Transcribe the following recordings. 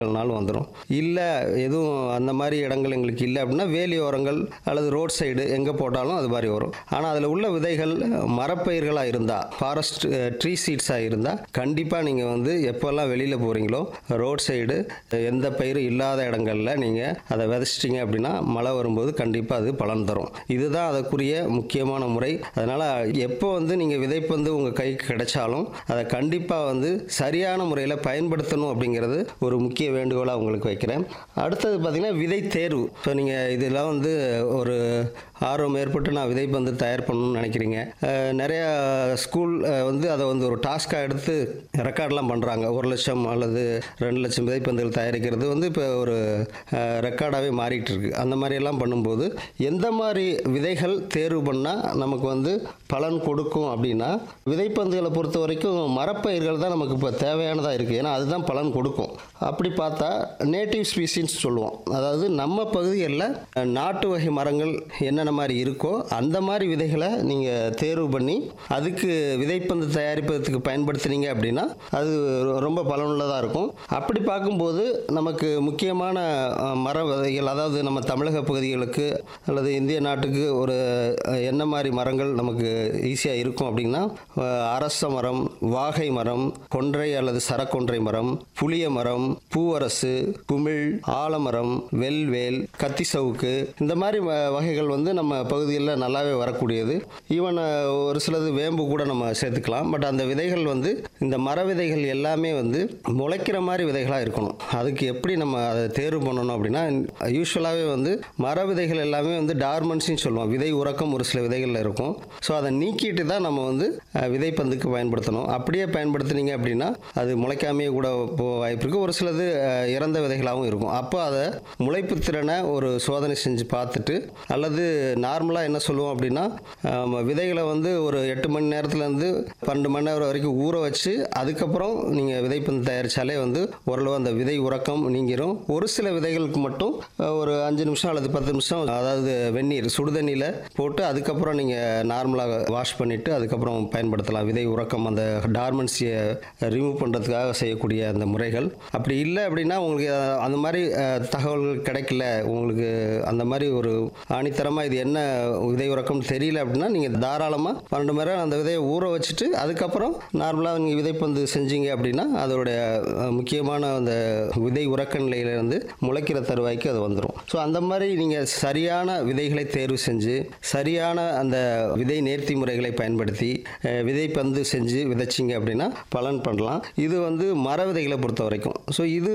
நாள் வந்துடும் இல்லை எதுவும் அந்த மாதிரி இடங்கள் எங்களுக்கு இல்லை அப்படின்னா வேலி ஓரங்கள் அல்லது ரோட் சைடு எங்கே போட்டாலும் அது மாதிரி வரும் ஆனால் அதில் உள்ள விதைகள் மரப்பயிர்களாக இருந்தால் ஃபாரஸ்ட் ட்ரீ சீட்ஸாக இருந்தால் கண்டிப்பாக நீங்கள் வந்து எப்போல்லாம் வெளியில் போகிறீங்களோ ரோட் சைடு எந்த பயிரும் இல்லாத இடங்களில் நீங்கள் அதை விதைச்சிட்டிங்க அப்படின்னா மழை வரும்போது கண்டிப்பாக அது பலன் தரும் இதுதான் அதற்குரிய முக்கியமான முறை அதனால் எப்போ வந்து நீங்கள் விதைப்பந்து உங்கள் கைக்கு கிடைச்சாலும் அதை கண்டிப்பாக வந்து சரியான முறையில் பயன்படுத்தணும் அப்படிங்கிறது ஒரு முக்கிய வேண்டுகோளாக உங்களுக்கு வைக்கிறேன் அடுத்தது பார்த்திங்கன்னா விதை தேர்வு இப்போ நீங்கள் இதெல்லாம் வந்து ஒரு ஆர்வம் ஏற்பட்டு நான் விதைப்பந்து தயார் பண்ணணும்னு நினைக்கிறீங்க அஹ், நிறைய ஸ்கூல் அஹ், வந்து அதை வந்து ஒரு டாஸ்க்காக எடுத்து ரெக்கார்ட்லாம் பண்ணுறாங்க ஒரு லட்சம் அல்லது ரெண்டு லட்சம் விதைப்பந்துகள் தயாரிக்கிறது வந்து இப்போ ஒரு ரெக்கார்டாகவே மாறிட்டு இருக்கு அந்த மாதிரி எல்லாம் பண்ணும்போது எந்த மாதிரி விதைகள் தேர்வு பண்ணால் நமக்கு வந்து பலன் கொடுக்கும் அப்படின்னா விதைப்பந்துகளை பொறுத்த வரைக்கும் மரப்பயிர்கள் தான் நமக்கு இப்போ தேவையானதாக இருக்குது ஏன்னா அதுதான் பலன் கொடுக்கும் அப்படி பார்த்தா நேட்டிவ் ஸ்பீசின்னு சொல்லுவோம் அதாவது நம்ம பகுதிகளில் நாட்டு வகை மரங்கள் என்னென்ன மாதிரி இருக்கோ அந்த மாதிரி விதைகளை நீங்கள் தேர்வு பண்ணி அதுக்கு விதைப்பந்து தயாரிப்பதற்கு பயன்படுத்துனீங்க அப்படின்னா அது ரொம்ப பலனுள்ளதாக இருக்கும் அப்படி பார்க்கும்போது நமக்கு முக்கியமான அஹ், மர விதைகள் அதாவது நம்ம தமிழக பகுதிகளுக்கு அல்லது இந்திய நாட்டுக்கு ஒரு அஹ், என்ன மாதிரி மரங்கள் நமக்கு ஈஸியாக இருக்கும் அப்படின்னா அஹ், அரச மரம் வாகை மரம் கொன்றை அல்லது சரக்கொன்றை மரம் புளிய மரம் பூவரசு குமிழ் ஆலமரம் வெல்வேல் கத்தி சவுக்கு இந்த மாதிரி வ- வகைகள் வந்து நம்ம பகுதிகளில் நல்லாவே வரக்கூடியது ஈவன் ஒரு சிலது வேம்பு கூட நம்ம சேர்த்துக்கலாம் பட் அந்த விதைகள் வந்து இந்த மர விதைகள் எல்லாமே வந்து முளைக்கிற மாதிரி விதைகளாக இருக்கணும் அதுக்கு எப்படி நம்ம அதை தேர்வு பண்ணணும் அப்படின்னா யூஸ்வலாகவே வந்து மர விதைகள் எல்லாமே வந்து டார்மன்ஸின்னு சொல்லுவோம் விதை உறக்கம் ஒரு சில விதைகளில் இருக்கும் ஸோ அதை நீக்கிட்டு தான் நம்ம வந்து அஹ், விதைப்பந்துக்கு பயன்படுத்தணும் அப்படியே பயன்படுத்துனீங்க அப்படின்னா அது முளைக்காமையே கூட போக வாய்ப்பு இருக்குது ஒரு சிலது அஹ், இறந்த விதைகளாகவும் இருக்கும் அப்போ அதை முளைப்பு திறனை ஒரு சோதனை செஞ்சு பார்த்துட்டு அல்லது நார்மலாக என்ன சொல்லுவோம் அப்படின்னா ஆம், விதைகளை வந்து ஒரு எட்டு மணி நேரத்துலேருந்து பன்னெண்டு மணி நேரம் வரைக்கும் ஊற வச்சு அதுக்கப்புறம் நீங்கள் விதைப்பந்து தயாரித்தாலே வந்து ஓரளவு அந்த விதை உறக்கம் நீங்கிரும் ஒரு சில விதைகளுக்கு மட்டும் அஹ், ஒரு அஞ்சு நிமிஷம் அல்லது பத்து நிமிஷம் அதாவது வெந்நீர் சுடுதண்ணியில் போட்டு அதுக்கப்புறம் நீங்கள் நார்மலாக வாஷ் பண்ணிவிட்டு அதுக்கப்புறம் பயன்படுத்தலாம் விதை உறக்கம் அந்த டார்மன்சியை ரிமூவ் பண்ணுறதுக்காக செய்யக்கூடிய அந்த முறைகள் அப்படி இல்லை அப்படின்னா உங்களுக்கு அஹ், அந்த மாதிரி அஹ், தகவல்கள் கிடைக்கல உங்களுக்கு அந்த மாதிரி ஒரு ஆணித்தரமாக இது என்ன விதை உறக்கம் தெரியல அப்படின்னா நீங்கள் தாராளமாக பன்னெண்டு மணி நேரம் அந்த விதையை ஊற வச்சுட்டு அதுக்கப்புறம் நார்மலாக நீங்கள் விதைப்பந்து செஞ்சீங்க அப்படின்னா அதோடைய அஹ், முக்கியமான அந்த விதை உறக்க நிலையிலிருந்து முளைக்கிற தருவாய்க்கு அது வந்துடும் ஸோ அந்த மாதிரி நீங்கள் சரியான விதைகளை தேர்வு செஞ்சு சரியான அந்த விதை நேர்த்தி முறைகளை பயன்படுத்தி அஹ், விதைப்பந்து செஞ்சு விதைச்சிங்க அப்படின்னா பலன் பண்ணலாம் இது வந்து மர விதைகளை பொறுத்த வரைக்கும் ஸோ இது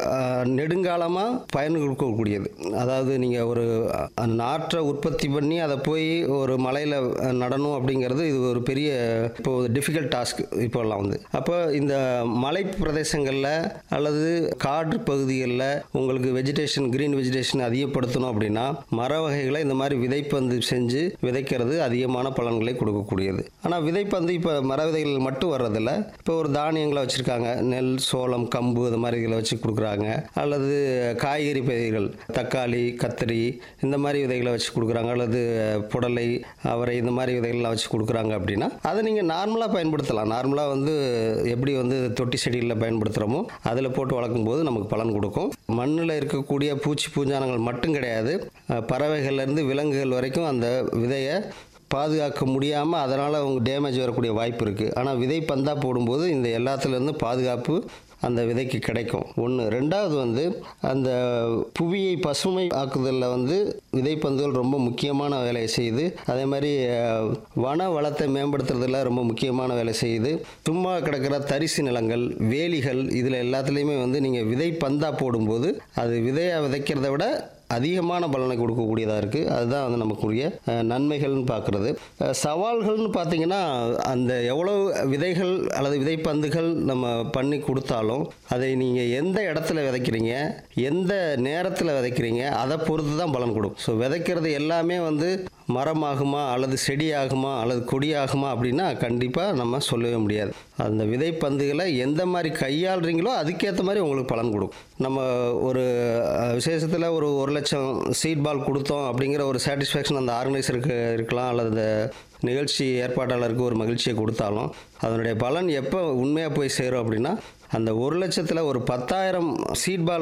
நெடுங்காலமாக பயன் கொடுக்கக்கூடியது அதாவது நீங்கள் ஒரு அஹ், நாற்றை உற்பத்தி பண்ணி அதை போய் ஒரு மலையில் நடணும் அப்படிங்கிறது இது ஒரு பெரிய இப்போ டிஃபிகல்ட் டாஸ்க் இப்போல்லாம் வந்து அப்போ இந்த மலை பிரதேசங்களில் அல்லது காடு பகுதிகளில் உங்களுக்கு வெஜிடேஷன் கிரீன் வெஜிடேஷன் அதிகப்படுத்தணும் அப்படின்னா மர வகைகளை இந்த மாதிரி விதைப்பந்து செஞ்சு விதைக்கிறது அதிகமான பலன்களை கொடுக்கக்கூடியது ஆனால் விதைப்பந்து இப்போ மர விதைகள் மட்டும் வர்றதில்ல இப்போ ஒரு தானியங்களை வச்சுருக்காங்க நெல் சோளம் கம்பு இது மாதிரி இதில் வச்சு கொடுக்குறாங்க அல்லது காய்கறி பயிர்கள் தக்காளி கத்திரி இந்த மாதிரி விதைகளை வச்சு கொடுக்குறாங்க அல்லது புடலை அவரை இந்த மாதிரி விதைகள்லாம் வச்சு கொடுக்குறாங்க அப்படின்னா அதை நீங்கள் நார்மலாக பயன்படுத்தலாம் நார்மலாக வந்து எப்படி வந்து தொட்டி செடிகளில் பயன்படுத்துகிறோமோ அதில் போட்டு வளர்க்கும் போது நமக்கு பலன் கொடுக்கும் மண்ணில் இருக்கக்கூடிய பூச்சி பூஞ்சானங்கள் மட்டும் கிடையாது அஹ், பறவைகள்லேருந்து விலங்குகள் வரைக்கும் அந்த விதையை பாதுகாக்க முடியாமல் அதனால் அவங்க டேமேஜ் வரக்கூடிய வாய்ப்பு இருக்குது ஆனால் விதை பந்தா போடும்போது இந்த எல்லாத்துலேருந்து பாதுகாப்பு அந்த விதைக்கு கிடைக்கும் ஒன்று ரெண்டாவது வந்து அந்த புவியை பசுமை ஆக்குதலில் வந்து விதைப்பந்துகள் ரொம்ப முக்கியமான வேலையை செய்யுது அதே மாதிரி அஹ், வன வளத்தை மேம்படுத்துறதுல ரொம்ப முக்கியமான வேலை செய்யுது சும்மா கிடக்கிற தரிசு நிலங்கள் வேலிகள் இதில் எல்லாத்துலேயுமே வந்து நீங்கள் விதை பந்தா போடும்போது அது விதையை விதைக்கிறத விட அதிகமான பலனை கொடுக்கக்கூடியதாக இருக்குது அதுதான் வந்து நமக்குரிய அஹ், நன்மைகள்னு பார்க்குறது சவால்கள்னு பார்த்தீங்கன்னா அந்த எவ்வளோ விதைகள் அல்லது விதைப்பந்துகள் நம்ம பண்ணி கொடுத்தாலும் அதை நீங்கள் எந்த இடத்துல விதைக்கிறீங்க எந்த நேரத்தில் விதைக்கிறீங்க அதை பொறுத்து தான் பலன் கொடுக்கும் ஸோ விதைக்கிறது எல்லாமே வந்து மரமாகுமா அல்லது செடியாகுமா அல்லது கொடியாகுமா அப்படின்னா கண்டிப்பாக நம்ம சொல்லவே முடியாது அந்த விதைப்பந்துகளை எந்த மாதிரி கையாளுறீங்களோ அதுக்கேற்ற மாதிரி உங்களுக்கு பலன் கொடுக்கும் நம்ம ஒரு விசேஷத்தில் ஒரு ஒரு லட்சம் சீட் பால் கொடுத்தோம் அப்படிங்கிற ஒரு சாட்டிஸ்ஃபேக்ஷன் அந்த ஆர்கனைசருக்கு இருக்கலாம் அல்லது அந்த நிகழ்ச்சி ஏற்பாட்டாளருக்கு ஒரு மகிழ்ச்சியை கொடுத்தாலும் அதனுடைய பலன் எப்போ உண்மையாக போய் சேரும் அப்படின்னா அந்த ஒரு லட்சத்தில் ஒரு பத்தாயிரம் சீட் பால்